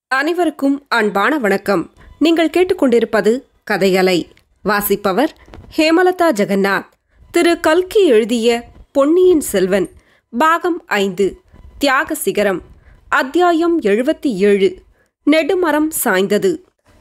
அனைவருக்கும் அன்பான வணக்கம் நீங்கள் கேட்டுக்கொண்டிருப்பது கதையலை வாசிப்பவர் ஹேமலதா ஜெகநாத் திரு கல்கி எழுதிய பொன்னியின் செல்வன் பாகம் ஐந்து தியாக சிகரம் அத்தியாயம் எழுபத்தி ஏழு நெடுமரம் சாய்ந்தது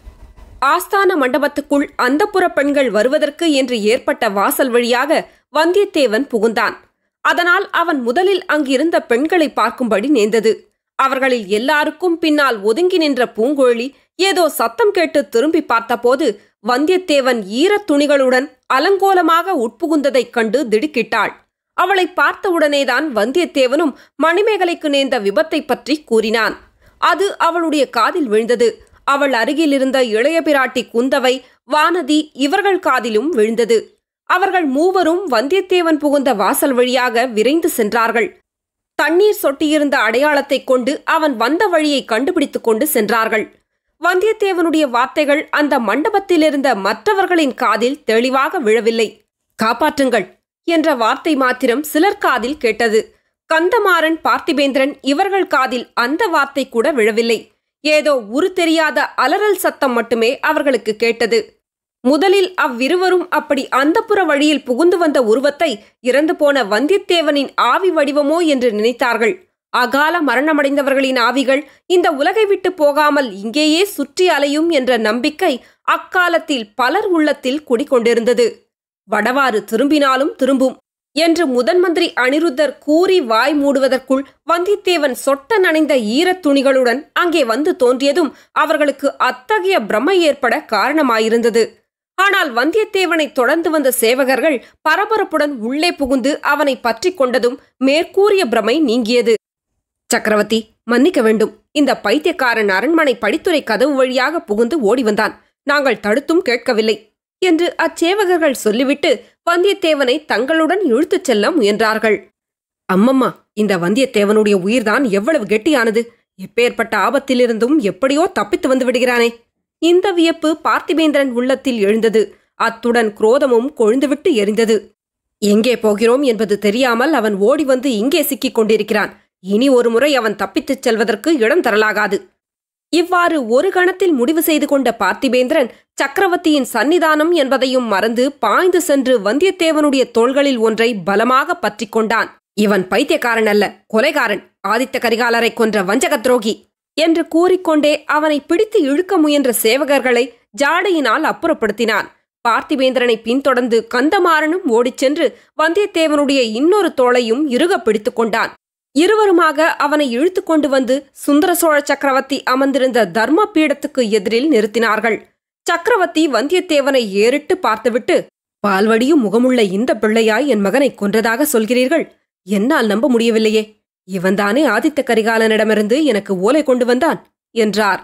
ஆஸ்தான மண்டபத்துக்குள் அந்தப்புற பெண்கள் வருவதற்கு என்று ஏற்பட்ட வாசல் வழியாக வந்தியத்தேவன் புகுந்தான் அதனால் அவன் முதலில் அங்கிருந்த பெண்களை பார்க்கும்படி நேர்ந்தது அவர்களில் எல்லாருக்கும் பின்னால் ஒதுங்கி நின்ற பூங்குழலி ஏதோ சத்தம் கேட்டு திரும்பி பார்த்தபோது வந்தியத்தேவன் ஈரத் துணிகளுடன் அலங்கோலமாக உட்புகுந்ததைக் கண்டு திடுக்கிட்டாள் அவளை பார்த்தவுடனேதான் வந்தியத்தேவனும் மணிமேகலைக்கு நேர்ந்த விபத்தைப் பற்றி கூறினான் அது அவளுடைய காதில் விழுந்தது அவள் அருகில் இருந்த இளைய பிராட்டி குந்தவை வானதி இவர்கள் காதிலும் விழுந்தது அவர்கள் மூவரும் வந்தியத்தேவன் புகுந்த வாசல் வழியாக விரைந்து சென்றார்கள் தண்ணீர் சொட்டியிருந்த அடையாளத்தைக் கொண்டு அவன் வந்த வழியை கண்டுபிடித்துக் கொண்டு சென்றார்கள் வந்தியத்தேவனுடைய வார்த்தைகள் அந்த மண்டபத்திலிருந்த மற்றவர்களின் காதில் தெளிவாக விழவில்லை காப்பாற்றுங்கள் என்ற வார்த்தை மாத்திரம் சிலர் காதில் கேட்டது கந்தமாறன் பார்த்திபேந்திரன் இவர்கள் காதில் அந்த வார்த்தை கூட விழவில்லை ஏதோ உரு தெரியாத அலறல் சத்தம் மட்டுமே அவர்களுக்கு கேட்டது முதலில் அவ்விருவரும் அப்படி அந்தப்புற வழியில் புகுந்து வந்த உருவத்தை இறந்து போன வந்தியத்தேவனின் ஆவி வடிவமோ என்று நினைத்தார்கள் அகால மரணமடைந்தவர்களின் ஆவிகள் இந்த உலகை விட்டு போகாமல் இங்கேயே சுற்றி அலையும் என்ற நம்பிக்கை அக்காலத்தில் பலர் உள்ளத்தில் குடிகொண்டிருந்தது வடவாறு திரும்பினாலும் திரும்பும் என்று முதன் மந்திரி அனிருத்தர் கூறி வாய் மூடுவதற்குள் வந்தியத்தேவன் சொட்ட நனைந்த ஈரத் துணிகளுடன் அங்கே வந்து தோன்றியதும் அவர்களுக்கு அத்தகைய பிரமை ஏற்பட காரணமாயிருந்தது ஆனால் வந்தியத்தேவனை தொடர்ந்து வந்த சேவகர்கள் பரபரப்புடன் உள்ளே புகுந்து அவனை பற்றி கொண்டதும் மேற்கூறிய பிரமை நீங்கியது சக்கரவர்த்தி மன்னிக்க வேண்டும் இந்த பைத்தியக்காரன் அரண்மனை படித்துறை கதவு வழியாக புகுந்து ஓடி வந்தான் நாங்கள் தடுத்தும் கேட்கவில்லை என்று அச்சேவகர்கள் சொல்லிவிட்டு வந்தியத்தேவனை தங்களுடன் இழுத்துச் செல்ல முயன்றார்கள் அம்மம்மா இந்த வந்தியத்தேவனுடைய உயிர்தான் எவ்வளவு கெட்டியானது எப்பேற்பட்ட ஆபத்திலிருந்தும் எப்படியோ தப்பித்து வந்து விடுகிறானே இந்த வியப்பு பார்த்திபேந்திரன் உள்ளத்தில் எழுந்தது அத்துடன் குரோதமும் கொழுந்துவிட்டு எரிந்தது எங்கே போகிறோம் என்பது தெரியாமல் அவன் ஓடி வந்து இங்கே சிக்கிக் கொண்டிருக்கிறான் இனி ஒரு முறை அவன் தப்பித்துச் செல்வதற்கு இடம் தரலாகாது இவ்வாறு ஒரு கணத்தில் முடிவு செய்து கொண்ட பார்த்திபேந்திரன் சக்கரவர்த்தியின் சன்னிதானம் என்பதையும் மறந்து பாய்ந்து சென்று வந்தியத்தேவனுடைய தோள்களில் ஒன்றை பலமாக பற்றிக் கொண்டான் இவன் பைத்தியக்காரன் அல்ல கொலைகாரன் ஆதித்த கரிகாலரை கொன்ற வஞ்சக துரோகி என்று கூறிக்கொண்டே அவனை பிடித்து இழுக்க முயன்ற சேவகர்களை ஜாடையினால் அப்புறப்படுத்தினான் பார்த்திபேந்திரனை பின்தொடர்ந்து கந்தமாறனும் ஓடிச் சென்று வந்தியத்தேவனுடைய இன்னொரு தோளையும் இறுக பிடித்துக் கொண்டான் இருவருமாக அவனை இழுத்து கொண்டு வந்து சுந்தர சோழ சக்கரவர்த்தி அமர்ந்திருந்த தர்ம பீடத்துக்கு எதிரில் நிறுத்தினார்கள் சக்கரவர்த்தி வந்தியத்தேவனை ஏறிட்டு பார்த்துவிட்டு பால்வடியும் முகமுள்ள இந்த பிள்ளையாய் என் மகனை கொன்றதாக சொல்கிறீர்கள் என்னால் நம்ப முடியவில்லையே இவன்தானே ஆதித்த கரிகாலனிடமிருந்து எனக்கு ஓலை கொண்டு வந்தான் என்றார்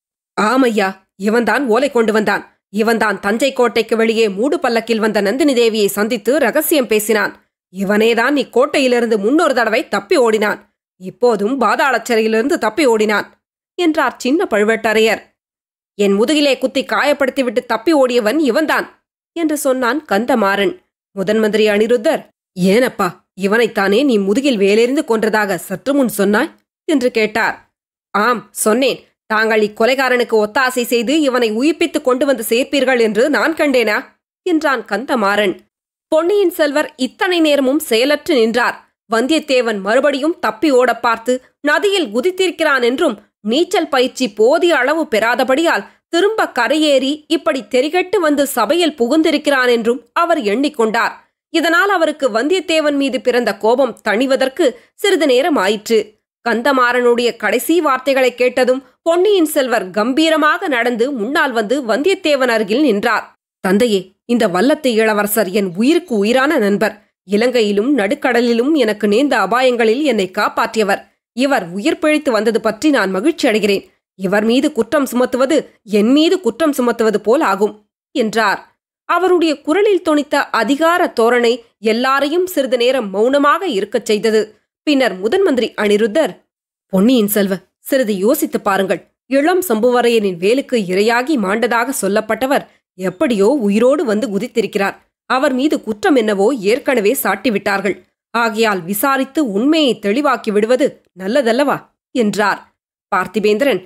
ஆமையா இவன்தான் ஓலை கொண்டு வந்தான் இவன்தான் தஞ்சை கோட்டைக்கு வெளியே மூடு பல்லக்கில் வந்த நந்தினி தேவியை சந்தித்து ரகசியம் பேசினான் இவனேதான் இக்கோட்டையிலிருந்து முன்னொரு தடவை தப்பி ஓடினான் இப்போதும் பாதாளச் சிறையிலிருந்து தப்பி ஓடினான் என்றார் சின்ன பழுவேட்டரையர் என் முதுகிலே குத்தி காயப்படுத்திவிட்டு தப்பி ஓடியவன் இவன்தான் என்று சொன்னான் கந்தமாறன் முதன் மந்திரி அனிருத்தர் ஏனப்பா இவனைத்தானே நீ முதுகில் வேலெறிந்து கொன்றதாக சற்று முன் சொன்னாய் என்று கேட்டார் ஆம் சொன்னேன் தாங்கள் இக்கொலைகாரனுக்கு ஒத்தாசை செய்து இவனை உயிர்ப்பித்துக் கொண்டு வந்து சேர்ப்பீர்கள் என்று நான் கண்டேனா என்றான் கந்தமாறன் பொன்னியின் செல்வர் இத்தனை நேரமும் செயலற்று நின்றார் வந்தியத்தேவன் மறுபடியும் தப்பி ஓடப் பார்த்து நதியில் குதித்திருக்கிறான் என்றும் நீச்சல் பயிற்சி போதிய அளவு பெறாதபடியால் திரும்ப கரையேறி இப்படி தெரிகெட்டு வந்து சபையில் புகுந்திருக்கிறான் என்றும் அவர் எண்ணிக்கொண்டார் இதனால் அவருக்கு வந்தியத்தேவன் மீது பிறந்த கோபம் தணிவதற்கு சிறிது நேரம் ஆயிற்று கந்தமாறனுடைய கடைசி வார்த்தைகளை கேட்டதும் பொன்னியின் செல்வர் கம்பீரமாக நடந்து முன்னால் வந்து வந்தியத்தேவன் அருகில் நின்றார் தந்தையே இந்த வல்லத்து இளவரசர் என் உயிருக்கு உயிரான நண்பர் இலங்கையிலும் நடுக்கடலிலும் எனக்கு நேர்ந்த அபாயங்களில் என்னை காப்பாற்றியவர் இவர் உயிர் பிழைத்து வந்தது பற்றி நான் மகிழ்ச்சி அடைகிறேன் இவர் மீது குற்றம் சுமத்துவது என் மீது குற்றம் சுமத்துவது போல் ஆகும் என்றார் அவருடைய குரலில் தொனித்த அதிகார தோரணை எல்லாரையும் சிறிது நேரம் மௌனமாக இருக்கச் செய்தது பின்னர் முதன் மந்திரி அனிருத்தர் பொன்னியின் செல்வ சிறிது யோசித்துப் பாருங்கள் இளம் சம்புவரையனின் வேலுக்கு இரையாகி மாண்டதாக சொல்லப்பட்டவர் எப்படியோ உயிரோடு வந்து குதித்திருக்கிறார் அவர் மீது குற்றம் என்னவோ ஏற்கனவே சாட்டிவிட்டார்கள் ஆகையால் விசாரித்து உண்மையை தெளிவாக்கி விடுவது நல்லதல்லவா என்றார் பார்த்திபேந்திரன்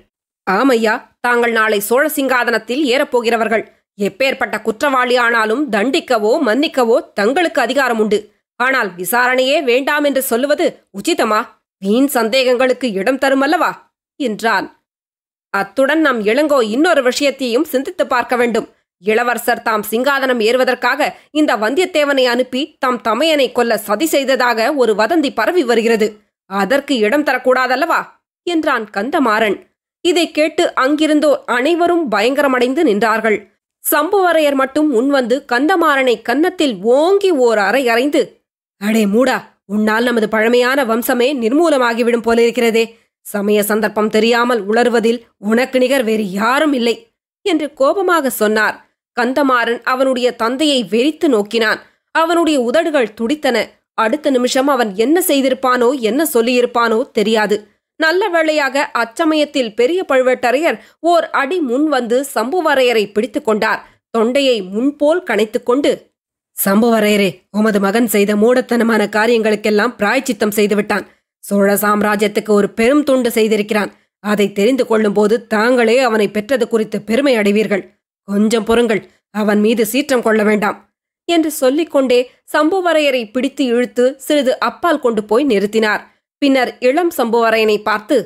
ஆமையா தாங்கள் நாளை சோழ சிங்காதனத்தில் ஏறப்போகிறவர்கள் எப்பேற்பட்ட குற்றவாளி ஆனாலும் தண்டிக்கவோ மன்னிக்கவோ தங்களுக்கு அதிகாரம் உண்டு ஆனால் விசாரணையே வேண்டாம் என்று சொல்லுவது உச்சிதமா வீண் சந்தேகங்களுக்கு இடம் தருமல்லவா என்றான் அத்துடன் நம் இளங்கோ இன்னொரு விஷயத்தையும் சிந்தித்து பார்க்க வேண்டும் இளவரசர் தாம் சிங்காதனம் ஏறுவதற்காக இந்த வந்தியத்தேவனை அனுப்பி தாம் தமையனை கொல்ல சதி செய்ததாக ஒரு வதந்தி பரவி வருகிறது அதற்கு இடம் தரக்கூடாதல்லவா என்றான் கந்தமாறன் இதைக் கேட்டு அங்கிருந்தோர் அனைவரும் பயங்கரமடைந்து நின்றார்கள் சம்புவரையர் மட்டும் முன்வந்து கந்தமாறனை கன்னத்தில் ஓங்கி ஓர் அறை அறைந்து அடே மூடா உன்னால் நமது பழமையான வம்சமே நிர்மூலமாகிவிடும் போலிருக்கிறதே சமய சந்தர்ப்பம் தெரியாமல் உளறுவதில் உனக்கு நிகர் வேறு யாரும் இல்லை என்று கோபமாக சொன்னார் கந்தமாறன் அவனுடைய தந்தையை வெறித்து நோக்கினான் அவனுடைய உதடுகள் துடித்தன அடுத்த நிமிஷம் அவன் என்ன செய்திருப்பானோ என்ன சொல்லியிருப்பானோ தெரியாது நல்ல வேளையாக அச்சமயத்தில் பெரிய பழுவேட்டரையர் ஓர் அடி முன் வந்து சம்புவரையரை பிடித்துக் கொண்டார் தொண்டையை முன்போல் கனைத்துக் கொண்டு சம்புவரையரே உமது மகன் செய்த மூடத்தனமான காரியங்களுக்கெல்லாம் பிராய்ச்சித்தம் செய்துவிட்டான் சோழ சாம்ராஜ்யத்துக்கு ஒரு பெரும் துண்டு செய்திருக்கிறான் அதை தெரிந்து கொள்ளும்போது தாங்களே அவனை பெற்றது குறித்து பெருமை அடைவீர்கள் கொஞ்சம் பொறுங்கள் அவன் மீது சீற்றம் கொள்ள வேண்டாம் என்று சொல்லிக்கொண்டே சம்புவரையரை பிடித்து இழுத்து சிறிது அப்பால் கொண்டு போய் நிறுத்தினார் பின்னர் இளம் சம்புவரையனை பார்த்து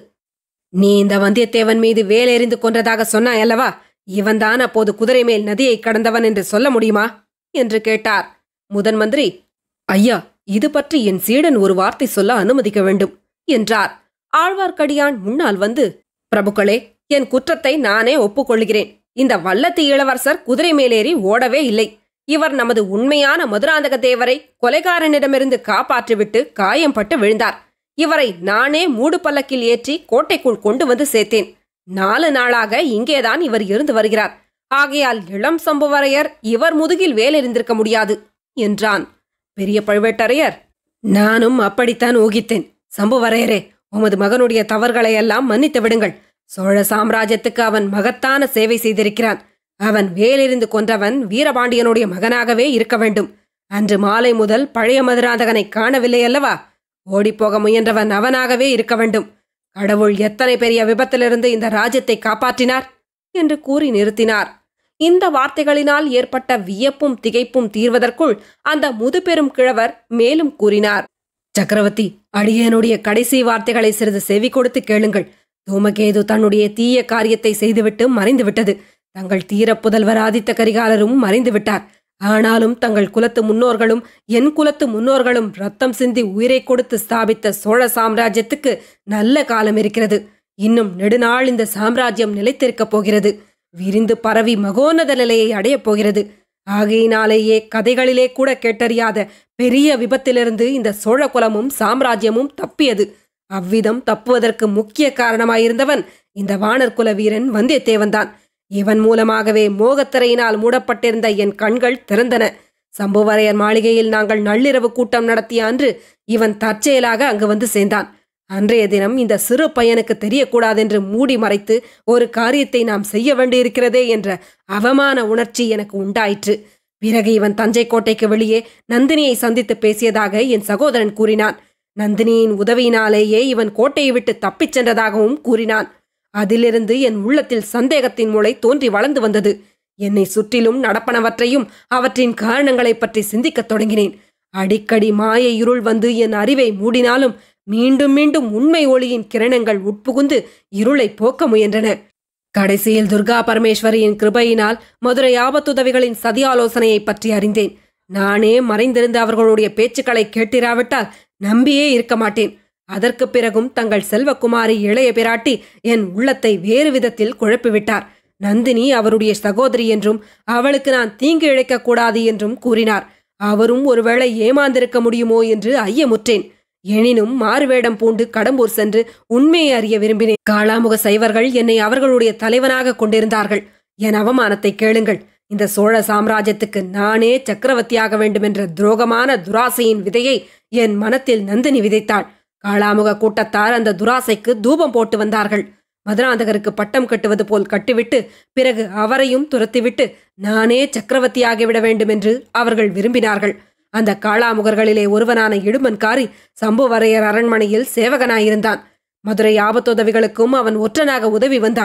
நீ இந்த வந்தியத்தேவன் மீது வேலெறிந்து கொன்றதாக சொன்னாய் அல்லவா இவன்தான் அப்போது குதிரை மேல் நதியை கடந்தவன் என்று சொல்ல முடியுமா என்று கேட்டார் முதன் மந்திரி ஐயா இது பற்றி என் சீடன் ஒரு வார்த்தை சொல்ல அனுமதிக்க வேண்டும் என்றார் ஆழ்வார்க்கடியான் முன்னால் வந்து பிரபுக்களே என் குற்றத்தை நானே ஒப்புக்கொள்கிறேன் இந்த வல்லத்து இளவரசர் குதிரை மேலேறி ஓடவே இல்லை இவர் நமது உண்மையான மதுராந்தக தேவரை கொலைகாரனிடமிருந்து காப்பாற்றிவிட்டு காயம்பட்டு விழுந்தார் இவரை நானே மூடு பல்லக்கில் ஏற்றி கோட்டைக்குள் கொண்டு வந்து சேர்த்தேன் நாலு நாளாக இங்கேதான் இவர் இருந்து வருகிறார் ஆகையால் இளம் சம்புவரையர் இவர் முதுகில் வேலெறிந்திருக்க முடியாது என்றான் பெரிய பழுவேட்டரையர் நானும் அப்படித்தான் ஊகித்தேன் சம்புவரையரே உமது மகனுடைய தவறுகளை எல்லாம் மன்னித்து விடுங்கள் சோழ சாம்ராஜ்யத்துக்கு அவன் மகத்தான சேவை செய்திருக்கிறான் அவன் வேலெறிந்து கொன்றவன் வீரபாண்டியனுடைய மகனாகவே இருக்க வேண்டும் அன்று மாலை முதல் பழைய மதுராந்தகனை காணவில்லை அல்லவா ஓடிப்போக முயன்றவன் அவனாகவே இருக்க வேண்டும் கடவுள் எத்தனை பெரிய விபத்திலிருந்து இந்த ராஜ்யத்தை காப்பாற்றினார் என்று கூறி நிறுத்தினார் இந்த வார்த்தைகளினால் ஏற்பட்ட வியப்பும் திகைப்பும் தீர்வதற்குள் அந்த முதுபெரும் கிழவர் மேலும் கூறினார் சக்கரவர்த்தி அடியனுடைய கடைசி வார்த்தைகளை சிறிது செவி கொடுத்து கேளுங்கள் தூமகேது தன்னுடைய தீய காரியத்தை செய்துவிட்டு மறைந்து விட்டது தங்கள் தீர புதல்வர் ஆதித்த கரிகாலரும் மறைந்து விட்டார் ஆனாலும் தங்கள் குலத்து முன்னோர்களும் என் குலத்து முன்னோர்களும் ரத்தம் சிந்தி உயிரை கொடுத்து ஸ்தாபித்த சோழ சாம்ராஜ்யத்துக்கு நல்ல காலம் இருக்கிறது இன்னும் நெடுநாள் இந்த சாம்ராஜ்யம் நிலைத்திருக்கப் போகிறது விரிந்து பரவி மகோன்னத நிலையை அடையப் போகிறது ஆகையினாலேயே கதைகளிலே கூட கேட்டறியாத பெரிய விபத்திலிருந்து இந்த சோழ குலமும் சாம்ராஜ்யமும் தப்பியது அவ்விதம் தப்புவதற்கு முக்கிய காரணமாயிருந்தவன் இந்த வானர் குல வீரன் வந்தியத்தேவன்தான் இவன் மூலமாகவே மோகத்திரையினால் மூடப்பட்டிருந்த என் கண்கள் திறந்தன சம்புவரையர் மாளிகையில் நாங்கள் நள்ளிரவு கூட்டம் நடத்திய அன்று இவன் தற்செயலாக அங்கு வந்து சேர்ந்தான் அன்றைய தினம் இந்த சிறு பையனுக்கு தெரியக்கூடாதென்று மூடி மறைத்து ஒரு காரியத்தை நாம் செய்ய வேண்டியிருக்கிறதே என்ற அவமான உணர்ச்சி எனக்கு உண்டாயிற்று பிறகு இவன் தஞ்சை கோட்டைக்கு வெளியே நந்தினியை சந்தித்து பேசியதாக என் சகோதரன் கூறினான் நந்தினியின் உதவியினாலேயே இவன் கோட்டையை விட்டு தப்பிச் சென்றதாகவும் கூறினான் அதிலிருந்து என் உள்ளத்தில் சந்தேகத்தின் முளை தோன்றி வளர்ந்து வந்தது என்னை சுற்றிலும் நடப்பனவற்றையும் அவற்றின் காரணங்களைப் பற்றி சிந்திக்கத் தொடங்கினேன் அடிக்கடி மாய இருள் வந்து என் அறிவை மூடினாலும் மீண்டும் மீண்டும் உண்மை ஒளியின் கிரணங்கள் உட்புகுந்து இருளை போக்க முயன்றன கடைசியில் துர்கா பரமேஸ்வரியின் கிருபையினால் மதுரை ஆபத்துதவிகளின் சதி ஆலோசனையை பற்றி அறிந்தேன் நானே மறைந்திருந்த அவர்களுடைய பேச்சுக்களை கேட்டிராவிட்டால் நம்பியே இருக்க மாட்டேன் அதற்கு பிறகும் தங்கள் செல்வகுமாரி இளைய பிராட்டி என் உள்ளத்தை வேறு விதத்தில் குழப்பிவிட்டார் நந்தினி அவருடைய சகோதரி என்றும் அவளுக்கு நான் தீங்கு இழைக்கக் கூடாது என்றும் கூறினார் அவரும் ஒருவேளை ஏமாந்திருக்க முடியுமோ என்று ஐயமுற்றேன் எனினும் மாறுவேடம் பூண்டு கடம்பூர் சென்று உண்மையை அறிய விரும்பினேன் காளாமுக சைவர்கள் என்னை அவர்களுடைய தலைவனாக கொண்டிருந்தார்கள் என் அவமானத்தை கேளுங்கள் இந்த சோழ சாம்ராஜ்யத்துக்கு நானே சக்கரவர்த்தியாக வேண்டுமென்ற துரோகமான துராசையின் விதையை என் மனத்தில் நந்தினி விதைத்தாள் காளாமுக கூட்டத்தார் அந்த துராசைக்கு தூபம் போட்டு வந்தார்கள் மதுராந்தகருக்கு பட்டம் கட்டுவது போல் கட்டிவிட்டு பிறகு அவரையும் துரத்திவிட்டு நானே சக்கரவர்த்தியாகிவிட வேண்டுமென்று அவர்கள் விரும்பினார்கள் அந்த காளாமுகர்களிலே ஒருவனான இடுமன்காரி சம்புவரையர் அரண்மனையில் சேவகனாயிருந்தான் மதுரை ஆபத்துதவிகளுக்கும் அவன் ஒற்றனாக உதவி வந்தான்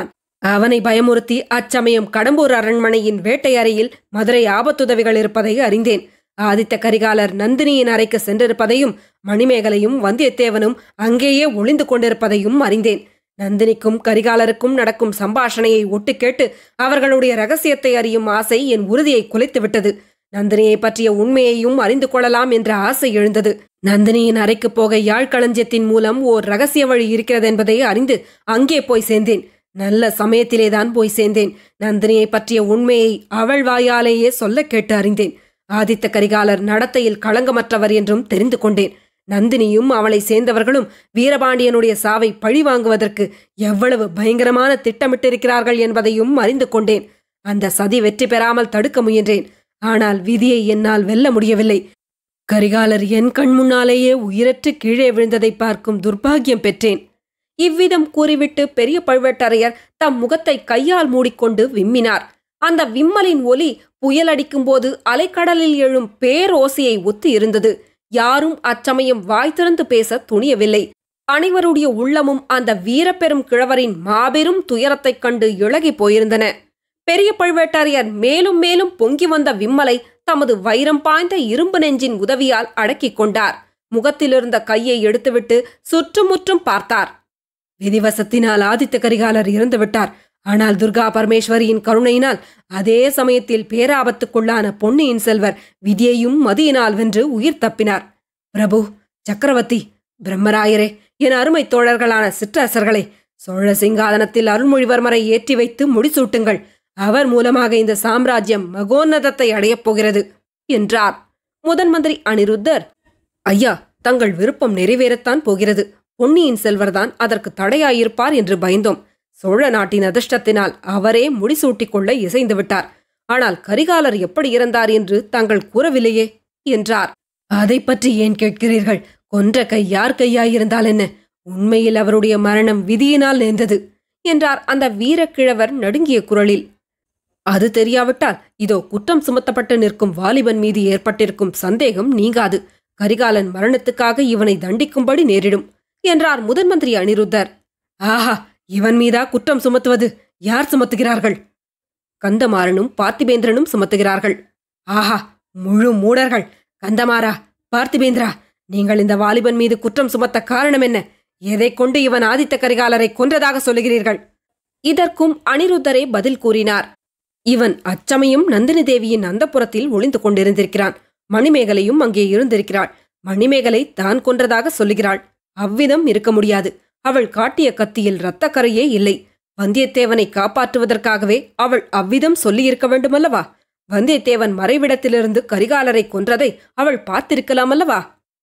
அவனை பயமுறுத்தி அச்சமயம் கடம்பூர் அரண்மனையின் வேட்டை அறையில் மதுரை ஆபத்துதவிகள் இருப்பதை அறிந்தேன் ஆதித்த கரிகாலர் நந்தினியின் அறைக்கு சென்றிருப்பதையும் மணிமேகலையும் வந்தியத்தேவனும் அங்கேயே ஒளிந்து கொண்டிருப்பதையும் அறிந்தேன் நந்தினிக்கும் கரிகாலருக்கும் நடக்கும் சம்பாஷணையை ஒட்டு கேட்டு அவர்களுடைய ரகசியத்தை அறியும் ஆசை என் உறுதியை குலைத்துவிட்டது நந்தினியை பற்றிய உண்மையையும் அறிந்து கொள்ளலாம் என்ற ஆசை எழுந்தது நந்தினியின் அறைக்கு போக யாழ்களஞ்சியத்தின் மூலம் ஓர் ரகசிய வழி இருக்கிறது என்பதை அறிந்து அங்கே போய் சேர்ந்தேன் நல்ல சமயத்திலேதான் போய் சேர்ந்தேன் நந்தினியை பற்றிய உண்மையை அவள் வாயாலேயே சொல்ல கேட்டு அறிந்தேன் ஆதித்த கரிகாலர் நடத்தையில் களங்கமற்றவர் என்றும் தெரிந்து கொண்டேன் நந்தினியும் அவளை சேர்ந்தவர்களும் வீரபாண்டியனுடைய சாவை பழி வாங்குவதற்கு எவ்வளவு பயங்கரமான திட்டமிட்டிருக்கிறார்கள் என்பதையும் அறிந்து கொண்டேன் அந்த சதி வெற்றி பெறாமல் தடுக்க முயன்றேன் ஆனால் விதியை என்னால் வெல்ல முடியவில்லை கரிகாலர் என் கண் முன்னாலேயே உயிரற்று கீழே விழுந்ததை பார்க்கும் துர்பாகியம் பெற்றேன் இவ்விதம் கூறிவிட்டு பெரிய பழுவேட்டரையர் தம் முகத்தை கையால் மூடிக்கொண்டு விம்மினார் அந்த விம்மலின் ஒலி புயல் அடிக்கும்போது அலைக்கடலில் எழும் பேரோசையை ஒத்து இருந்தது யாரும் அச்சமயம் வாய் திறந்து பேச துணியவில்லை அனைவருடைய உள்ளமும் அந்த வீரப்பெரும் கிழவரின் மாபெரும் துயரத்தைக் கண்டு இழகி போயிருந்தன பெரிய பழுவேட்டரையர் மேலும் மேலும் பொங்கி வந்த விம்மலை தமது வைரம் பாய்ந்த இரும்பு நெஞ்சின் உதவியால் அடக்கிக் கொண்டார் முகத்திலிருந்த கையை எடுத்துவிட்டு சுற்றுமுற்றும் பார்த்தார் விதிவசத்தினால் ஆதித்த கரிகாலர் இறந்து விட்டார் ஆனால் துர்கா பரமேஸ்வரியின் கருணையினால் அதே சமயத்தில் பேராபத்துக்குள்ளான பொன்னியின் செல்வர் விதியையும் மதியினால் வென்று உயிர் தப்பினார் பிரபு சக்கரவர்த்தி பிரம்மராயரே என் அருமை தோழர்களான சிற்றரசர்களே சோழ சிங்காதனத்தில் அருள்மொழிவர்மரை ஏற்றி வைத்து முடிசூட்டுங்கள் அவர் மூலமாக இந்த சாம்ராஜ்யம் மகோன்னதத்தை அடையப் போகிறது என்றார் முதன் மந்திரி அனிருத்தர் ஐயா தங்கள் விருப்பம் நிறைவேறத்தான் போகிறது பொன்னியின் செல்வர்தான் அதற்கு தடையாயிருப்பார் என்று பயந்தோம் சோழ நாட்டின் அதிர்ஷ்டத்தினால் அவரே முடிசூட்டிக் கொள்ள இசைந்து விட்டார் ஆனால் கரிகாலர் எப்படி இறந்தார் என்று தாங்கள் கூறவில்லையே என்றார் அதை பற்றி ஏன் கேட்கிறீர்கள் கொன்ற கை யார் கையாயிருந்தால் என்ன உண்மையில் அவருடைய மரணம் விதியினால் நேர்ந்தது என்றார் அந்த வீரக்கிழவர் நடுங்கிய குரலில் அது தெரியாவிட்டால் இதோ குற்றம் சுமத்தப்பட்டு நிற்கும் வாலிபன் மீது ஏற்பட்டிருக்கும் சந்தேகம் நீங்காது கரிகாலன் மரணத்துக்காக இவனை தண்டிக்கும்படி நேரிடும் என்றார் முதன் மந்திரி அனிருத்தர் ஆஹா இவன் மீதா குற்றம் சுமத்துவது யார் சுமத்துகிறார்கள் கந்தமாறனும் பார்த்திபேந்திரனும் சுமத்துகிறார்கள் ஆஹா முழு மூடர்கள் கந்தமாறா பார்த்திபேந்திரா நீங்கள் இந்த வாலிபன் மீது குற்றம் சுமத்த காரணம் என்ன எதைக் கொண்டு இவன் ஆதித்த கரிகாலரை கொன்றதாக சொல்லுகிறீர்கள் இதற்கும் அனிருத்தரே பதில் கூறினார் இவன் அச்சமயம் நந்தினி தேவியின் அந்தப்புறத்தில் ஒளிந்து கொண்டிருந்திருக்கிறான் மணிமேகலையும் அங்கே இருந்திருக்கிறாள் மணிமேகலை தான் கொன்றதாக சொல்லுகிறாள் அவ்விதம் இருக்க முடியாது அவள் காட்டிய கத்தியில் இரத்தக்கரையே இல்லை வந்தியத்தேவனை காப்பாற்றுவதற்காகவே அவள் அவ்விதம் சொல்லியிருக்க வேண்டுமல்லவா வந்தியத்தேவன் மறைவிடத்திலிருந்து கரிகாலரை கொன்றதை அவள் பார்த்திருக்கலாமல்லவா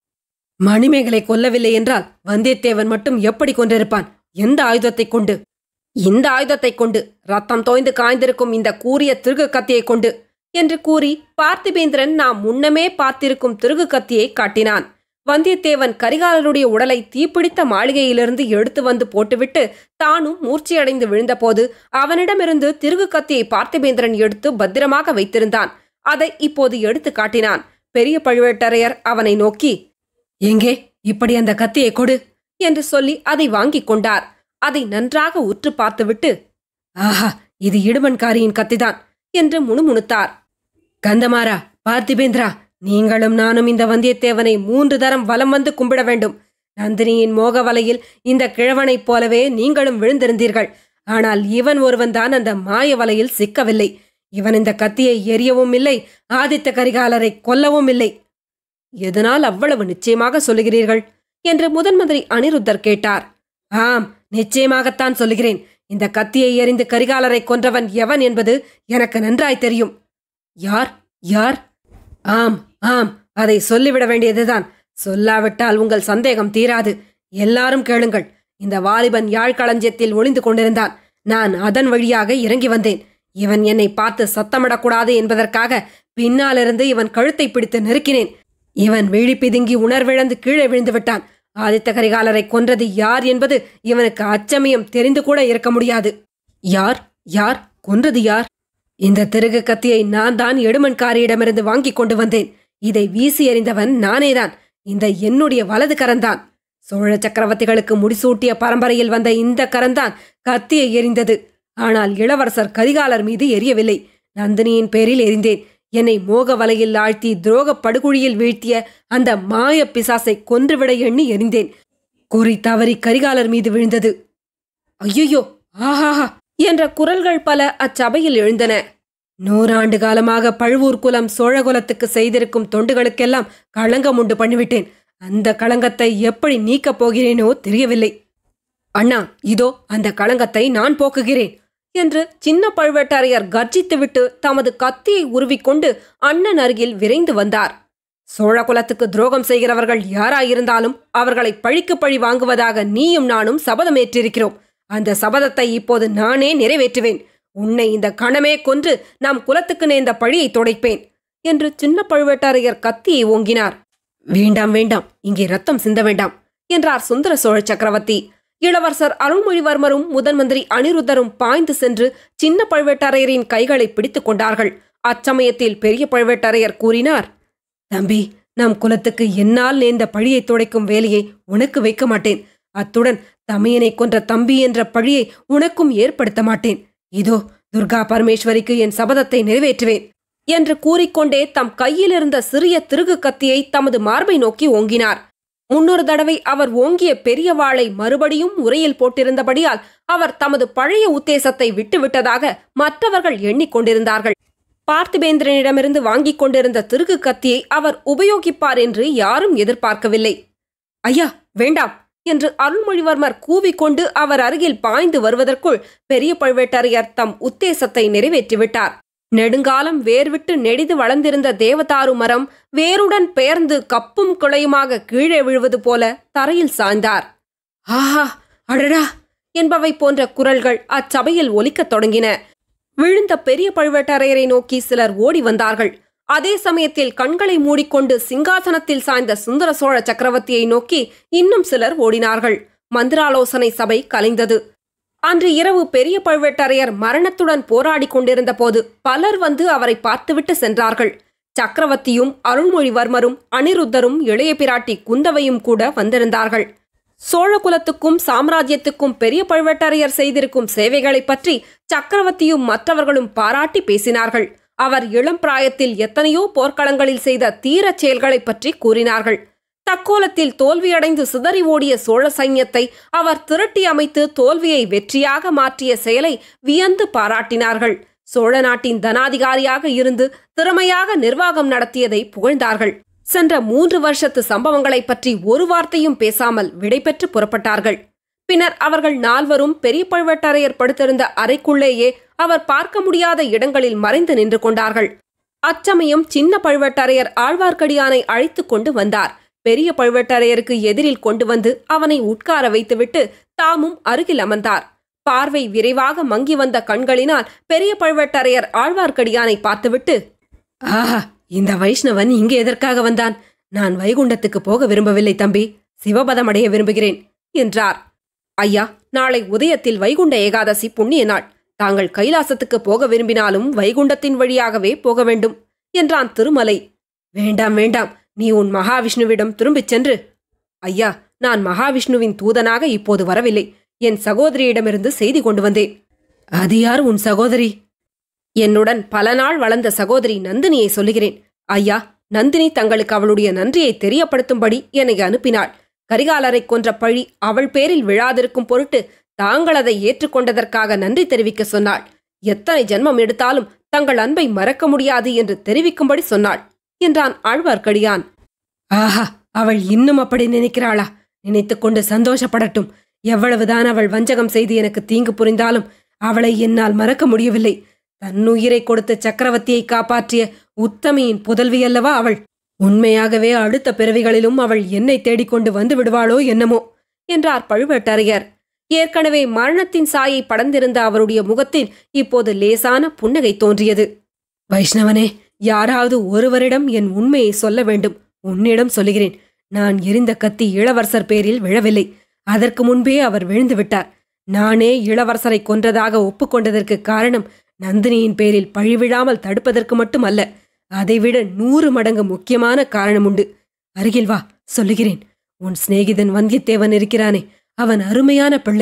மணிமேகலை கொல்லவில்லை என்றால் வந்தியத்தேவன் மட்டும் எப்படி கொண்டிருப்பான் எந்த ஆயுதத்தைக் கொண்டு இந்த ஆயுதத்தைக் கொண்டு ரத்தம் தோய்ந்து காய்ந்திருக்கும் இந்த கூரிய திருகு கத்தியைக் கொண்டு என்று கூறி பார்த்திபேந்திரன் நாம் முன்னமே பார்த்திருக்கும் திருகு கத்தியை காட்டினான் வந்தியத்தேவன் கரிகாலருடைய உடலை தீப்பிடித்த மாளிகையிலிருந்து எடுத்து வந்து போட்டுவிட்டு தானும் மூர்ச்சியடைந்து விழுந்தபோது அவனிடமிருந்து திருகு கத்தியை பார்த்திபேந்திரன் எடுத்து பத்திரமாக வைத்திருந்தான் அதை இப்போது எடுத்து காட்டினான் பெரிய பழுவேட்டரையர் அவனை நோக்கி எங்கே இப்படி அந்த கத்தியை கொடு என்று சொல்லி அதை வாங்கிக் கொண்டார் அதை நன்றாக உற்று பார்த்துவிட்டு ஆஹா இது இடுமன்காரியின் கத்திதான் என்று முணுமுணுத்தார் கந்தமாரா பார்த்திபேந்திரா நீங்களும் நானும் இந்த வந்தியத்தேவனை மூன்று தரம் வலம் வந்து கும்பிட வேண்டும் நந்தினியின் மோக வலையில் இந்த கிழவனைப் போலவே நீங்களும் விழுந்திருந்தீர்கள் ஆனால் இவன் ஒருவன்தான் அந்த மாய வலையில் சிக்கவில்லை இவன் இந்த கத்தியை எரியவும் இல்லை ஆதித்த கரிகாலரை கொல்லவும் இல்லை எதனால் அவ்வளவு நிச்சயமாக சொல்லுகிறீர்கள் என்று முதன் மந்திரி அனிருத்தர் கேட்டார் ஆம் நிச்சயமாகத்தான் சொல்லுகிறேன் இந்த கத்தியை எறிந்து கரிகாலரை கொன்றவன் எவன் என்பது எனக்கு நன்றாய் தெரியும் யார் யார் ஆம் ஆம் அதை சொல்லிவிட வேண்டியதுதான் சொல்லாவிட்டால் உங்கள் சந்தேகம் தீராது எல்லாரும் கேளுங்கள் இந்த வாலிபன் யாழ்களஞ்சியத்தில் ஒளிந்து கொண்டிருந்தான் நான் அதன் வழியாக இறங்கி வந்தேன் இவன் என்னை பார்த்து சத்தமிடக்கூடாது என்பதற்காக பின்னாலிருந்து இவன் கழுத்தை பிடித்து நெருக்கினேன் இவன் விழி பிதுங்கி உணர்விழந்து கீழே விழுந்து விட்டான் ஆதித்த கரிகாலரை கொன்றது யார் என்பது இவனுக்கு அச்சமயம் தெரிந்து கூட இருக்க முடியாது யார் யார் கொன்றது யார் இந்த திருகு கத்தியை நான் தான் எடுமன்காரியிடமிருந்து வாங்கிக் கொண்டு வந்தேன் இதை வீசி எறிந்தவன் நானேதான் இந்த என்னுடைய வலது கரந்தான் சோழ சக்கரவர்த்திகளுக்கு முடிசூட்டிய பரம்பரையில் வந்த இந்த கரந்தான் கத்தியை எறிந்தது ஆனால் இளவரசர் கரிகாலர் மீது எரியவில்லை நந்தினியின் பேரில் எரிந்தேன் என்னை மோக வலையில் ஆழ்த்தி துரோக படுகுழியில் வீழ்த்திய அந்த மாய பிசாசை கொன்றுவிட எண்ணி எரிந்தேன் குறி தவறி கரிகாலர் மீது விழுந்தது ஐயோ ஆஹாஹா என்ற குரல்கள் பல அச்சபையில் எழுந்தன நூறாண்டு காலமாக பழுவூர் குலம் சோழகுலத்துக்கு செய்திருக்கும் தொண்டுகளுக்கெல்லாம் களங்கம் உண்டு பண்ணிவிட்டேன் அந்த களங்கத்தை எப்படி நீக்கப் போகிறேனோ தெரியவில்லை அண்ணா இதோ அந்த களங்கத்தை நான் போக்குகிறேன் என்று சின்ன பழுவேட்டரையர் கர்ஜித்துவிட்டு தமது கத்தியை உருவிக்கொண்டு அண்ணன் அருகில் விரைந்து வந்தார் சோழகுலத்துக்கு துரோகம் செய்கிறவர்கள் யாராயிருந்தாலும் அவர்களை பழிக்கு பழி வாங்குவதாக நீயும் நானும் சபதமேற்றிருக்கிறோம் அந்த சபதத்தை இப்போது நானே நிறைவேற்றுவேன் உன்னை இந்த கணமே கொன்று நம் குலத்துக்கு நேர்ந்த பழியை துடைப்பேன் என்று சின்ன பழுவேட்டரையர் கத்தியை ஓங்கினார் வேண்டாம் வேண்டாம் இங்கே ரத்தம் சிந்த வேண்டாம் என்றார் சுந்தர சோழ சக்கரவர்த்தி இளவரசர் அருள்மொழிவர்மரும் முதன் மந்திரி அனிருத்தரும் பாய்ந்து சென்று சின்ன பழுவேட்டரையரின் கைகளை பிடித்துக் கொண்டார்கள் அச்சமயத்தில் பெரிய பழுவேட்டரையர் கூறினார் தம்பி நம் குலத்துக்கு என்னால் நேர்ந்த பழியை துடைக்கும் வேலையை உனக்கு வைக்க மாட்டேன் அத்துடன் தமையனை கொன்ற தம்பி என்ற பழியை உனக்கும் ஏற்படுத்த மாட்டேன் இதோ துர்கா பரமேஸ்வரிக்கு என் சபதத்தை நிறைவேற்றுவேன் என்று கூறிக்கொண்டே தம் கையில் இருந்த சிறிய திருகு கத்தியை தமது மார்பை நோக்கி ஓங்கினார் முன்னொரு தடவை அவர் ஓங்கிய பெரிய வாளை மறுபடியும் உரையில் போட்டிருந்தபடியால் அவர் தமது பழைய உத்தேசத்தை விட்டுவிட்டதாக மற்றவர்கள் எண்ணிக்கொண்டிருந்தார்கள் பார்த்திபேந்திரனிடமிருந்து வாங்கிக் கொண்டிருந்த திருகு கத்தியை அவர் உபயோகிப்பார் என்று யாரும் எதிர்பார்க்கவில்லை ஐயா வேண்டாம் என்று அருள்மொழிவர்மர் கூவிக்கொண்டு அவர் அருகில் பாய்ந்து வருவதற்குள் பெரிய பழுவேட்டரையர் தம் உத்தேசத்தை நிறைவேற்றிவிட்டார் நெடுங்காலம் வேர்விட்டு நெடிது வளர்ந்திருந்த தேவதாரு மரம் வேருடன் பெயர்ந்து கப்பும் கிளையுமாக கீழே விழுவது போல தரையில் சாய்ந்தார் ஆஹா அடடா என்பவை போன்ற குரல்கள் அச்சபையில் ஒலிக்கத் தொடங்கின விழுந்த பெரிய பழுவேட்டரையரை நோக்கி சிலர் ஓடி வந்தார்கள் அதே சமயத்தில் கண்களை மூடிக்கொண்டு சிங்காசனத்தில் சாய்ந்த சுந்தர சோழ சக்கரவர்த்தியை நோக்கி இன்னும் சிலர் ஓடினார்கள் மந்திராலோசனை சபை கலைந்தது அன்று இரவு பெரிய பழுவேட்டரையர் மரணத்துடன் போராடி கொண்டிருந்த போது பலர் வந்து அவரை பார்த்துவிட்டு சென்றார்கள் சக்கரவர்த்தியும் அருள்மொழிவர்மரும் அனிருத்தரும் இளைய பிராட்டி குந்தவையும் கூட வந்திருந்தார்கள் சோழகுலத்துக்கும் சாம்ராஜ்யத்துக்கும் பெரிய பழுவேட்டரையர் செய்திருக்கும் சேவைகளைப் பற்றி சக்கரவர்த்தியும் மற்றவர்களும் பாராட்டி பேசினார்கள் அவர் இளம் பிராயத்தில் எத்தனையோ போர்க்களங்களில் செய்த தீரச் செயல்களைப் பற்றி கூறினார்கள் தக்கோலத்தில் தோல்வியடைந்து சிதறி ஓடிய சோழ சைன்யத்தை அவர் திரட்டி அமைத்து தோல்வியை வெற்றியாக மாற்றிய செயலை வியந்து பாராட்டினார்கள் சோழ நாட்டின் தனாதிகாரியாக இருந்து திறமையாக நிர்வாகம் நடத்தியதை புகழ்ந்தார்கள் சென்ற மூன்று வருஷத்து சம்பவங்களைப் பற்றி ஒரு வார்த்தையும் பேசாமல் விடைபெற்று புறப்பட்டார்கள் பின்னர் அவர்கள் நால்வரும் பெரிய பழுவேட்டரையர் படுத்திருந்த அறைக்குள்ளேயே அவர் பார்க்க முடியாத இடங்களில் மறைந்து நின்று கொண்டார்கள் அச்சமயம் சின்ன பழுவேட்டரையர் ஆழ்வார்க்கடியானை அழைத்துக் கொண்டு வந்தார் பெரிய பழுவேட்டரையருக்கு எதிரில் கொண்டு வந்து அவனை உட்கார வைத்துவிட்டு தாமும் அருகில் அமர்ந்தார் பார்வை விரைவாக மங்கி வந்த கண்களினால் பெரிய பழுவேட்டரையர் ஆழ்வார்க்கடியானை பார்த்துவிட்டு ஆஹா இந்த வைஷ்ணவன் இங்கே எதற்காக வந்தான் நான் வைகுண்டத்துக்கு போக விரும்பவில்லை தம்பி சிவபதம் அடைய விரும்புகிறேன் என்றார் ஐயா நாளை உதயத்தில் வைகுண்ட ஏகாதசி புண்ணிய நாள் தாங்கள் கைலாசத்துக்கு போக விரும்பினாலும் வைகுண்டத்தின் வழியாகவே போக வேண்டும் என்றான் திருமலை வேண்டாம் வேண்டாம் நீ உன் மகாவிஷ்ணுவிடம் திரும்பிச் சென்று ஐயா நான் மகாவிஷ்ணுவின் தூதனாக இப்போது வரவில்லை என் சகோதரியிடமிருந்து செய்தி கொண்டு வந்தேன் அது யார் உன் சகோதரி என்னுடன் பல நாள் வளர்ந்த சகோதரி நந்தினியை சொல்லுகிறேன் ஐயா நந்தினி தங்களுக்கு அவளுடைய நன்றியை தெரியப்படுத்தும்படி என்னை அனுப்பினாள் கரிகாலரை கொன்ற பழி அவள் பேரில் விழாதிருக்கும் பொருட்டு தாங்கள் அதை ஏற்றுக்கொண்டதற்காக நன்றி தெரிவிக்க சொன்னாள் எத்தனை ஜென்மம் எடுத்தாலும் தங்கள் அன்பை மறக்க முடியாது என்று தெரிவிக்கும்படி சொன்னாள் என்றான் ஆழ்வார்க்கடியான் ஆஹா அவள் இன்னும் அப்படி நினைக்கிறாளா நினைத்துக்கொண்டு சந்தோஷப்படட்டும் எவ்வளவுதான் அவள் வஞ்சகம் செய்து எனக்கு தீங்கு புரிந்தாலும் அவளை என்னால் மறக்க முடியவில்லை தன்னுயிரை கொடுத்து சக்கரவர்த்தியை காப்பாற்றிய உத்தமியின் புதல்வி அல்லவா அவள் உண்மையாகவே அடுத்த பிறவிகளிலும் அவள் என்னை தேடிக்கொண்டு வந்து விடுவாளோ என்னமோ என்றார் பழுவேட்டரையர் ஏற்கனவே மரணத்தின் சாயை படர்ந்திருந்த அவருடைய முகத்தில் இப்போது லேசான புன்னகை தோன்றியது வைஷ்ணவனே யாராவது ஒருவரிடம் என் உண்மையை சொல்ல வேண்டும் உன்னிடம் சொல்லுகிறேன் நான் எரிந்த கத்தி இளவரசர் பேரில் விழவில்லை அதற்கு முன்பே அவர் விழுந்து விட்டார் நானே இளவரசரை கொன்றதாக ஒப்புக்கொண்டதற்கு காரணம் நந்தினியின் பேரில் பழிவிழாமல் தடுப்பதற்கு மட்டுமல்ல அதைவிட நூறு மடங்கு முக்கியமான காரணம் உண்டு அருகில் வா சொல்லுகிறேன் உன் சிநேகிதன் வந்தியத்தேவன் இருக்கிறானே அவன் அருமையான பிள்ளை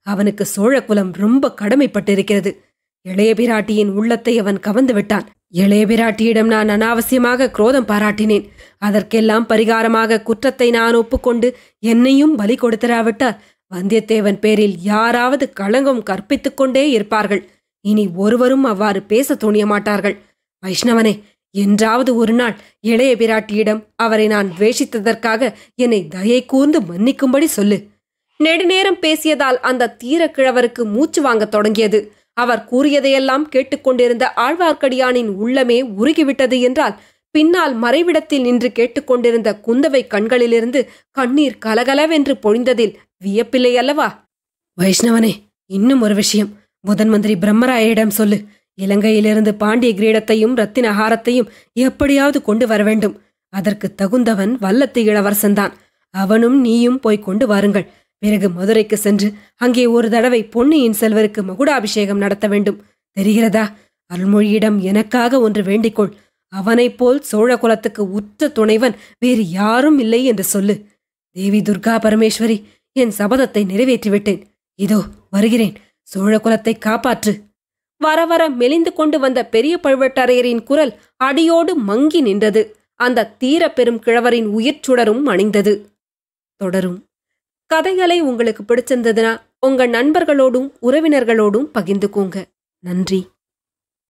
அவனுக்கு சோழகுலம் ரொம்ப கடமைப்பட்டிருக்கிறது இளைய பிராட்டியின் உள்ளத்தை அவன் கவர்ந்து விட்டான் இளைய பிராட்டியிடம் நான் அனாவசியமாக குரோதம் பாராட்டினேன் அதற்கெல்லாம் பரிகாரமாக குற்றத்தை நான் ஒப்புக்கொண்டு என்னையும் பலி கொடுத்திராவிட்டால் வந்தியத்தேவன் பேரில் யாராவது களங்கம் கற்பித்துக் கொண்டே இருப்பார்கள் இனி ஒருவரும் அவ்வாறு பேச துணிய மாட்டார்கள் வைஷ்ணவனே என்றாவது ஒரு நாள் இளைய பிராட்டியிடம் அவரை நான் துவேஷித்ததற்காக என்னை தயை கூர்ந்து மன்னிக்கும்படி சொல்லு நெடுநேரம் பேசியதால் அந்த தீரக்கிழவருக்கு மூச்சு வாங்கத் தொடங்கியது அவர் கூறியதையெல்லாம் கேட்டுக்கொண்டிருந்த ஆழ்வார்க்கடியானின் உள்ளமே உருகிவிட்டது என்றால் பின்னால் மறைவிடத்தில் நின்று கேட்டுக்கொண்டிருந்த குந்தவை கண்களிலிருந்து கண்ணீர் கலகலவென்று பொழிந்ததில் வியப்பில்லை அல்லவா வைஷ்ணவனே இன்னும் ஒரு விஷயம் முதன் மந்திரி பிரம்மராயிடம் சொல்லு இலங்கையிலிருந்து பாண்டிய கிரீடத்தையும் ரத்தின ஹாரத்தையும் எப்படியாவது கொண்டு வர வேண்டும் அதற்கு தகுந்தவன் வல்லத்து இளவரசன்தான் அவனும் நீயும் போய் கொண்டு வாருங்கள் பிறகு மதுரைக்கு சென்று அங்கே ஒரு தடவை பொன்னியின் செல்வருக்கு மகுடாபிஷேகம் நடத்த வேண்டும் தெரிகிறதா அருள்மொழியிடம் எனக்காக ஒன்று வேண்டிக்கொள் அவனைப் போல் சோழ குலத்துக்கு உற்ற துணைவன் வேறு யாரும் இல்லை என்று சொல்லு தேவி துர்கா பரமேஸ்வரி என் சபதத்தை நிறைவேற்றிவிட்டேன் இதோ வருகிறேன் சோழ குலத்தை காப்பாற்று வர வர மெலிந்து கொண்டு வந்த பெரிய பழுவேட்டரையரின் குரல் அடியோடு மங்கி நின்றது அந்த தீர பெரும் கிழவரின் உயிர் சுடரும் அணிந்தது தொடரும் கதைகளை உங்களுக்கு பிடிச்சிருந்ததுன்னா உங்க நண்பர்களோடும் உறவினர்களோடும் பகிர்ந்துக்கோங்க நன்றி